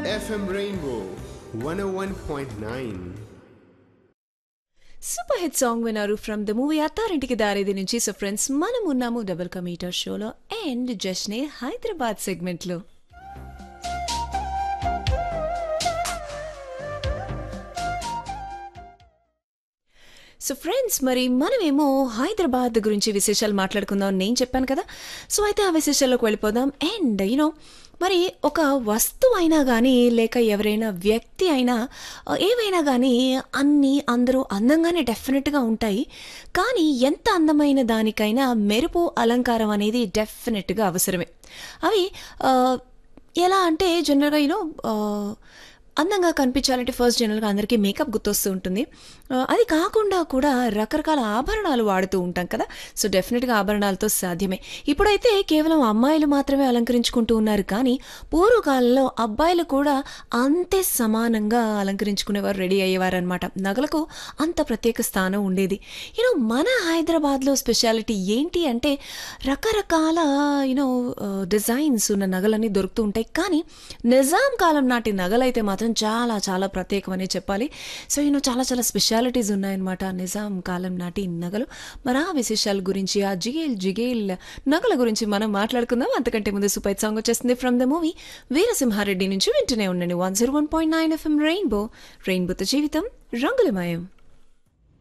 FM Rainbow 101.9. Super hit song విన్నారు from the movie Attarintiki Daredi నుంచి so friends మనం ఉన్నాము డబుల్ కమీటర్ షోలో అండ్ జస్నే హైదరాబాద్ సెగ్మెంట్లో సో ఫ్రెండ్స్ మరి మనమేమో హైదరాబాద్ గురించి విశేషాలు మాట్లాడుకుందాం అని నేను చెప్పాను కదా సో అయితే ఆ విశేషాల్లోకి వెళ్ళిపోదాం అండ్ యూనో మరి ఒక వస్తువు అయినా కానీ లేక ఎవరైనా వ్యక్తి అయినా ఆ, ఏవైనా కానీ అన్నీ అందరూ అందంగానే డెఫినెట్గా ఉంటాయి కానీ ఎంత అందమైన దానికైనా మెరుపు అలంకారం అనేది డెఫినెట్గా అవసరమే అవి ఆ, ఎలా అంటే జనరల్గా యూనో అందంగా కనిపించాలంటే ఫస్ట్ జనరల్గా అందరికీ మేకప్ గుర్తొస్తూ ఉంటుంది ఆ, అది కాకుండా కూడా రకరకాల ఆభరణాలు వాడుతూ ఉంటాం కదా సో డెఫినెట్గా ఆభరణాలతో సాధ్యమే ఇప్పుడైతే కేవలం అమ్మాయిలు మాత్రమే అలంకరించుకుంటూ ఉన్నారు కానీ పూర్వకాలంలో అబ్బాయిలు కూడా అంతే సమానంగా అలంకరించుకునేవారు రెడీ అయ్యేవారనమాట నగలకు అంత ప్రత్యేక స్థానం ఉండేది యూనో మన హైదరాబాద్లో స్పెషాలిటీ ఏంటి అంటే రకరకాల యూనో డిజైన్స్ ఉన్న నగలన్నీ దొరుకుతూ ఉంటాయి కానీ నిజాం కాలం నాటి నగలైతే మాత్రం చాలా చాలా ప్రత్యేకమనే చెప్పాలి సో యూనో చాలా చాలా స్పెషాలిటీస్ ఉన్నాయన్నమాట నిజాం కాలం నాటి నగలు మరి ఆ విశేషాల గురించి ఆ జిగేల్ జిగేల్ నగల గురించి మనం మాట్లాడుకుందాం అంతకంటే ముందు సూపర్ సాంగ్ వచ్చేస్తుంది ఫ్రమ్ ద మూవీ వీరసింహారెడ్డి నుంచి వింటూనే ఉండండి one zero one point nine FM Rainbow రెయిన్బోతో జీవితం రంగులమయం